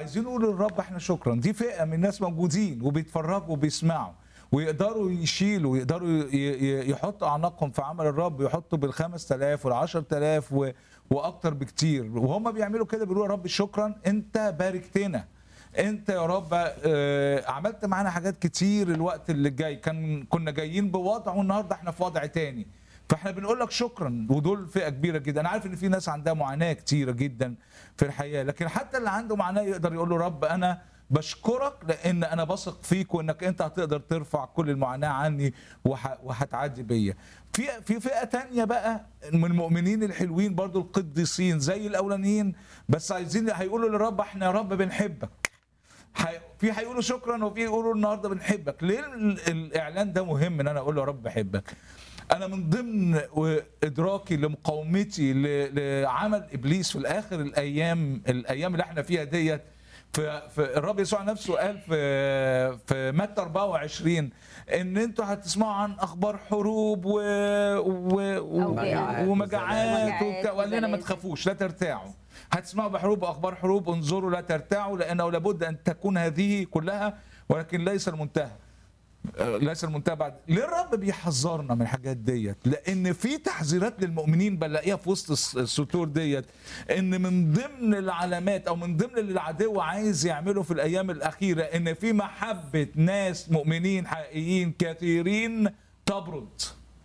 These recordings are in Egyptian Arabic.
عايزين نقول للرب احنا شكرا دي فئه من الناس موجودين وبيتفرجوا وبيسمعوا ويقدروا يشيلوا ويقدروا ي- ي- يحطوا اعناقهم في عمل الرب ويحطوا بال 5000 وال 10000 و- واكتر بكتير وهم بيعملوا كده بيقولوا يا رب شكرا انت باركتنا انت يا رب آه، عملت معانا حاجات كتير الوقت اللي جاي كان كنا جايين بوضع والنهارده احنا في وضع تاني فاحنا بنقول لك شكرا ودول فئه كبيره جدا انا عارف ان في ناس عندها معاناه كتيره جدا في الحياه لكن حتى اللي عنده معاناه يقدر يقول له رب انا بشكرك لان انا بثق فيك وانك انت هتقدر ترفع كل المعاناه عني وح- وهتعدي بيا في في فئه تانية بقى من المؤمنين الحلوين برضو القديسين زي الاولانيين بس عايزين هيقولوا للرب احنا يا رب بنحبك حي- في هيقولوا شكرا وفي يقولوا النهارده بنحبك ليه ال- الاعلان ده مهم ان انا اقول له يا رب بحبك انا من ضمن ادراكي لمقاومتي ل- لعمل ابليس في الاخر الايام الايام اللي احنا فيها ديت في في الرب يسوع نفسه قال في في متى 24 ان انتوا هتسمعوا عن اخبار حروب و, و, و أوجاع. ومجاعات وزلازل. وبتاع وقال لنا ما وزلازل. تخافوش لا ترتاعوا هتسمعوا بحروب واخبار حروب انظروا لا ترتاعوا لانه لابد ان تكون هذه كلها ولكن ليس المنتهى آه، ليس المنتهى بعد ليه الرب بيحذرنا من الحاجات ديت لان في تحذيرات للمؤمنين بنلاقيها في وسط الس- السطور ديت ان من ضمن العلامات او من ضمن اللي العدو عايز يعمله في الايام الاخيره ان في محبه ناس مؤمنين حقيقيين كثيرين تبرد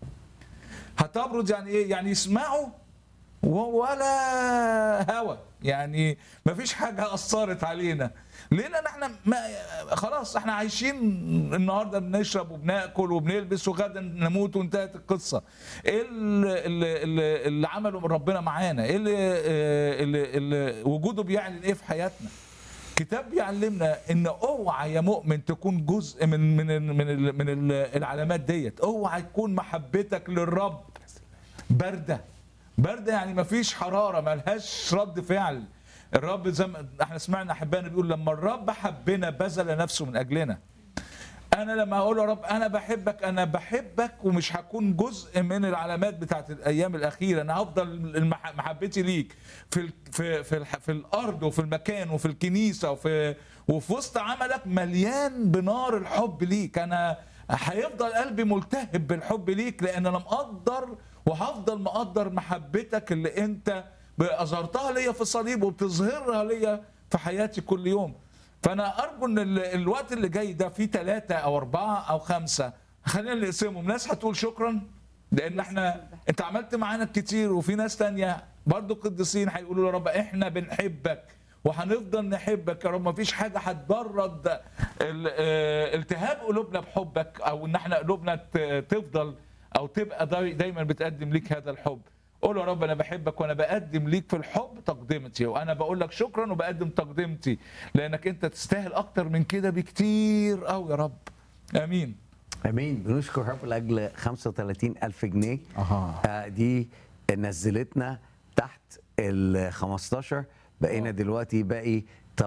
هتبرد يعني ايه يعني يسمعوا و- ولا هوا يعني ما فيش حاجه اثرت علينا ليه لان احنا ما خلاص احنا عايشين النهارده بنشرب وبناكل وبنلبس وغدا نموت وانتهت القصه ايه اللي, اللي, اللي عمله من ربنا معانا ايه اللي, اللي, اللي وجوده بيعلن ايه في حياتنا كتاب بيعلمنا ان اوعى يا مؤمن تكون جزء من من ال- من ال- من ال- العلامات ديت اوعى تكون محبتك للرب بارده بارده يعني ما فيش حراره ملهاش رد فعل الرب زي ما احنا سمعنا احبائنا بيقول لما الرب حبنا بذل نفسه من اجلنا انا لما اقول يا رب انا بحبك انا بحبك ومش هكون جزء من العلامات بتاعت الايام الاخيره انا هفضل المح- محبتي ليك في ال- في في, الح- في الارض وفي المكان وفي الكنيسه وفي وفي وسط عملك مليان بنار الحب ليك انا هيفضل قلبي ملتهب بالحب ليك لان انا مقدر وهفضل مقدر محبتك اللي انت اظهرتها ليا في الصليب وبتظهرها ليا في حياتي كل يوم فانا ارجو ان ال- الوقت اللي جاي ده فيه ثلاثة او اربعة او خمسة خلينا نقسمهم ناس هتقول شكرا لان احنا انت عملت معانا كتير وفي ناس تانية برضو قديسين هيقولوا يا رب احنا بنحبك وهنفضل نحبك يا رب مفيش حاجة هتبرد ال- آه، التهاب قلوبنا بحبك او ان احنا قلوبنا ت- تفضل او تبقى داي- دايما بتقدم ليك هذا الحب قول يا رب انا بحبك وانا بقدم ليك في الحب تقدمتي وانا بقول لك شكرا وبقدم تقدمتي لانك انت تستاهل اكتر من كده بكتير قوي يا رب امين امين بنشكر رب لاجل 35 الف جنيه أها. آه دي نزلتنا تحت ال 15 بقينا دلوقتي باقي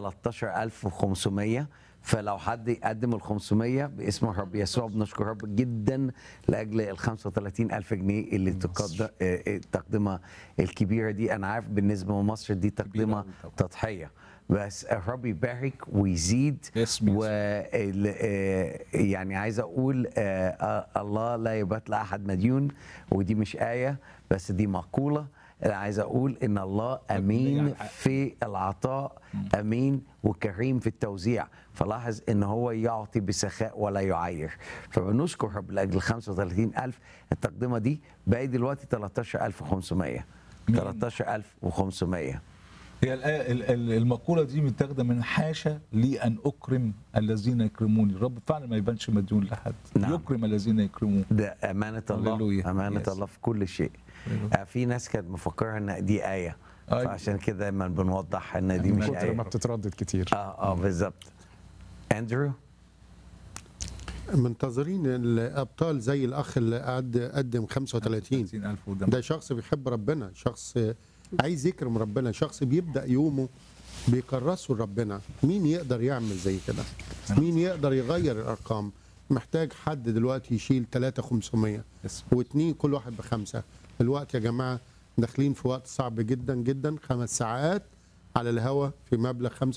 13500 فلو حد يقدم ال 500 باسم الرب يسوع بنشكر رب جدا لاجل ال 35 الف جنيه اللي تقدم آه، آه، التقدمه الكبيره دي انا عارف بالنسبه لمصر دي تقدمه أوي طبعا. تضحيه بس الرب يبارك ويزيد باسم يسوع. و ال- آه، يعني عايز اقول آه، آه، الله لا يبات لاحد مديون ودي مش ايه بس دي مقوله انا عايز اقول ان الله امين على الحق. في العطاء امين وكريم في التوزيع فلاحظ ان هو يعطي بسخاء ولا يعير فبنشكر رب لاجل 35000 التقدمه دي باقي دلوقتي 13500 مين؟ 13500 هي الآية ال- ال- المقولة دي متاخدة من حاشا لي أن أكرم الذين يكرموني الرب فعلا ما يبانش مديون لحد نعم. يكرم الذين يكرمون ده امانه الله هللويا. امانه Yes. الله في كل شيء هللويا. آه، في ناس كانت مفكره ان دي ايه أيوة. فعشان كده دايما بنوضح ان دي من مش كتر ما ايه بتتردد كتير اه اه بالظبط اندرو منتظرين الابطال زي الاخ اللي قعد قدم 35 30000 ودم ده شخص بيحب ربنا شخص عايز يكرم ربنا شخص بيبدا يومه بيكرسه لربنا مين يقدر يعمل زي كده مين يقدر يغير الارقام محتاج حد دلوقتي يشيل 3500 اسم. واثنين كل واحد بخمسه الوقت يا جماعه داخلين في وقت صعب جدا جدا خمس ساعات على الهوا في مبلغ